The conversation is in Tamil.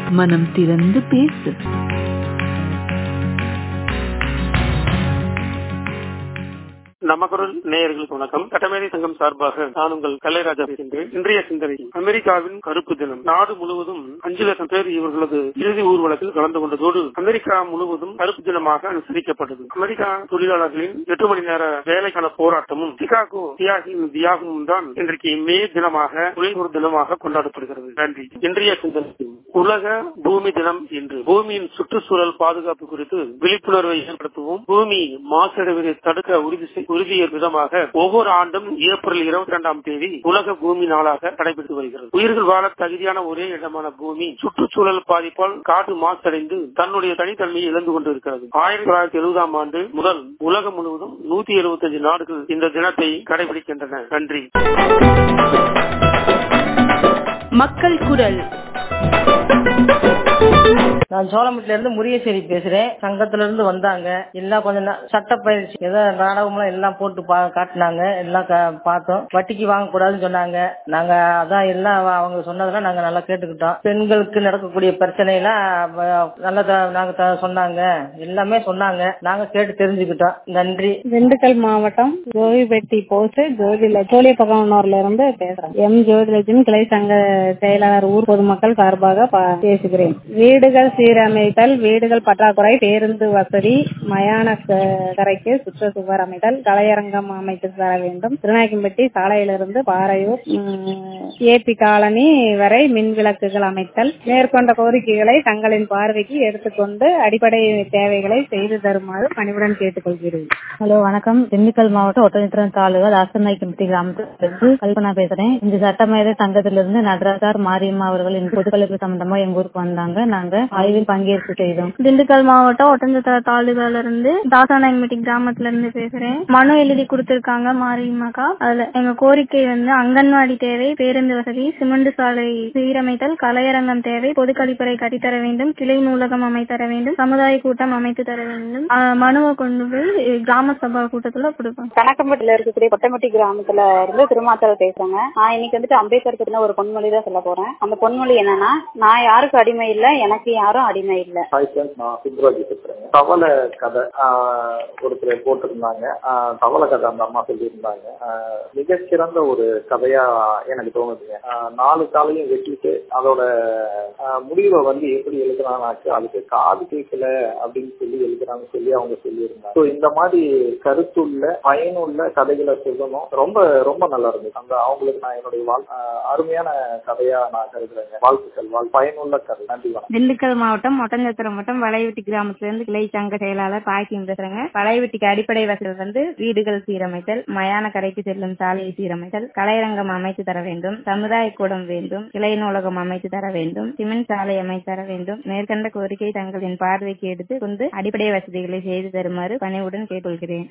மனம் திறந்து பேசு நமக்குரல் நேயர்களுக்கு வணக்கம் சட்டமேதை சங்கம் சார்பாக நான் உங்கள் கலைராஜா பேசுகின்றேன் இன்றைய சிந்தனை அமெரிக்காவின் கருப்பு தினம் நாடு முழுவதும் அஞ்சு லட்சம் பேர் இவர்களது இறுதி ஊர்வலத்தில் கலந்து கொண்டதோடு அமெரிக்கா முழுவதும் கருப்பு தினமாக அனுசரிக்கப்பட்டது அமெரிக்கா தொழிலாளர்களின் எட்டு மணி நேர வேலைக்கான போராட்டமும் சிகாகோ தியாகியின் தியாகமும் தான் இன்றைக்கு மே தினமாக தொழில்நுட்ப தினமாக கொண்டாடப்படுகிறது நன்றி இன்றைய சிந்தனை உலக பூமி தினம் இன்று பூமியின் சுற்றுச்சூழல் பாதுகாப்பு குறித்து விழிப்புணர்வை ஏற்படுத்தவும் பூமி மாசடைவதை தடுக்க உறுதி உறுதியேற்ற விதமாக ஒவ்வொரு ஆண்டும் ஏப்ரல் இருபத்தி இரண்டாம் தேதி உலக பூமி நாளாக கடைபிடித்து வருகிறது உயிர்கள் வாழ தகுதியான ஒரே இடமான பூமி சுற்றுச்சூழல் பாதிப்பால் காடு மாசடைந்து தன்னுடைய தனித்தன்மையை இழந்து கொண்டிருக்கிறது ஆயிரத்தி தொள்ளாயிரத்தி எழுபதாம் ஆண்டு முதல் உலகம் முழுவதும் நூத்தி எழுபத்தி அஞ்சு நாடுகள் இந்த தினத்தை கடைபிடிக்கின்றன நன்றி மக்கள் குரல் நான் சோழமட்டில இருந்து முரியசேரி பேசுறேன் சங்கத்துல இருந்து வந்தாங்க எல்லாம் கொஞ்சம் நா- சட்ட பயிற்சி ஏதோ நாடகம்லாம் எல்லாம் போட்டு பா- காட்டுனாங்க எல்லாம் க- பார்த்தோம் வட்டிக்கு வாங்க கூடாதுன்னு சொன்னாங்க நாங்க அதான் எல்லாம் அவ- அவங்க சொன்னதெல்லாம் நாங்க நல்லா கேட்டுக்கிட்டோம் பெண்களுக்கு நடக்கக்கூடிய பிரச்சனை எல்லாம் வ- நல்லா த- நாங்க த- சொன்னாங்க எல்லாமே சொன்னாங்க நாங்க கேட்டு தெரிஞ்சுக்கிட்டோம் நன்றி திண்டுக்கல் மாவட்டம் கோவில்பட்டி போஸ்ட் ஜோதில சோழியப்பகவனூர்ல இருந்து பேசுறேன் எம் ஜோதிலட்சுமி கிளை சங்க செயலாளர் ஊர் பொதுமக்கள் சார்பாக ப- பேசுகிறேன் வீடுகள் சீரமைத்தல் வீடுகள் பற்றாக்குறை பேருந்து வசதி மயான க- கரைக்கு சுற்றுச்சுவர் அமைத்தல் கலையரங்கம் அமைத்து தர வேண்டும் திருநாயக்கம்பட்டி சாலையிலிருந்து பாறையூர் ஏபி காலனி வரை மின் விளக்குகள் அமைத்தல் மேற்கொண்ட கோரிக்கைகளை தங்களின் பார்வைக்கு எடுத்துக்கொண்டு அடிப்படை தேவைகளை செய்து தருமாறு பணிவுடன் கேட்டுக்கொள்கிறேன் ஹலோ வணக்கம் திண்டுக்கல் மாவட்டம் ஒட்டஞ்சத்திரம் தாலுகா தாசநாய்க்கம்பட்டி கிராமத்திலிருந்து கல்பனா பேசுறேன் இந்த சட்டமேதை சங்கத்திலிருந்து நடராஜார் மாரியம்மா அவர்கள் இந்த பொதுக்கழிப்பு சம்பந்தமா எங்க ஊருக்கு வந்தாங்க நாங்க ஆய்வில் பங்கேற்பு செய்தோம் திண்டுக்கல் மாவட்டம் ஒட்டஞ்சத்திர தாலுகால இருந்து தாசாநாயம்பட்டி கிராமத்துல இருந்து பேசுறேன் மனு எழுதி கொடுத்திருக்காங்க மாரியம்மாக்கா அதுல எங்க கோரிக்கை வந்து அங்கன்வாடி தேவை பேருந்து வசதி சிமெண்ட் சாலை சீரமைத்தல் கலையரங்கம் தேவை பொது கழிப்பறை கட்டித்தர வேண்டும் கிளை நூலகம் அமைத்தர வேண்டும் சமுதாய கூட்டம் அமைத்து தர வேண்டும் ஆஹ் மனுவை கொண்டு போய் கிராம சபா கூட்டத்துல கொடுப்போம் கணக்கம்பட்டில இருக்கக்கூடிய கொட்டம்பட்டி கிராமத்துல இருந்து திருமாத்தல் பேசுறேங்க நான் இன்னைக்கு வந்துட்டு அம்பேத்கர் பத்தின ஒரு பொன்மொழி தான் சொல்ல போறேன் அந்த பொன்மொழி என்னன்னா நான் யாருக்கும் அடிமை இல்ல எனக்கு யாரும் அடிமை இல்ல ஹாய் சார் நான் சுப்ராஜி பேசுறேன் தவளை கதை ஆஹ் ஒருத்தர் போட்டிருந்தாங்க ஆஹ் தவளை கதை அந்த அம்மா சொல்லியிருந்தாங்க ஆஹ் மிகச்சிறந்த ஒரு கதையா எனக்கு தோணுதுங்க ஆஹ் நாலு காலையும் வெட்டிட்டு அதோட ஆஹ் முடிவை வந்து எப்படி எழுதுறாங்கனாச்சு அதுக்கு காது கேட்கல அப்படின்னு சொல்லி எழுதுறாங்க சொல்லி அவங்க சொல்லியிருந்தாங்க ஸோ இந்த மாதிரி கருத்துள்ள பயனுள்ள கதைகளை சொல்லணும் ரொம்ப ரொம்ப நல்லா இருந்துச்சு அந்த அவங்களுக்கு நான் என்னுடைய வாழ் ஆஹ் அருமையான கதையா நான் கருதுறேங்க வாழ்த்துக்கள் வாழ் பயனுள்ள கதை நன்றி வணக்கம் திண்டுக்கல் மாவட்டம் ஒட்டஞ்சத்திரம் வட்டம் வளைவெட்டி கிராமத்துல இருந்து கிளை சங்க செயலாளர் பாக்கியம் பேசுறேங்க வளைவெட்டிக்கு அடிப்படை வசதி வந்து வீடுகள் சீரமைத்தல் மயான கரைக்கு செல்லும் சாலையை சீரமைத்தல் கலையரங்கம் அமைத்து தர வேண்டும் சமுதாய கூடம் வேண்டும் கிளை நூலகம் அமைத்து தர வேண்டும் சிமெண்ட் சாலை அமைத்து தர வேண்டும் மேற்கண்ட கோரிக்கை தங்களின் பார்வைக்கு எடுத்து கொண்டு அடிப்படை வசதிகளை செய்து தருமாறு பணிவுடன் கேட்டுக்கொள்கிறேன்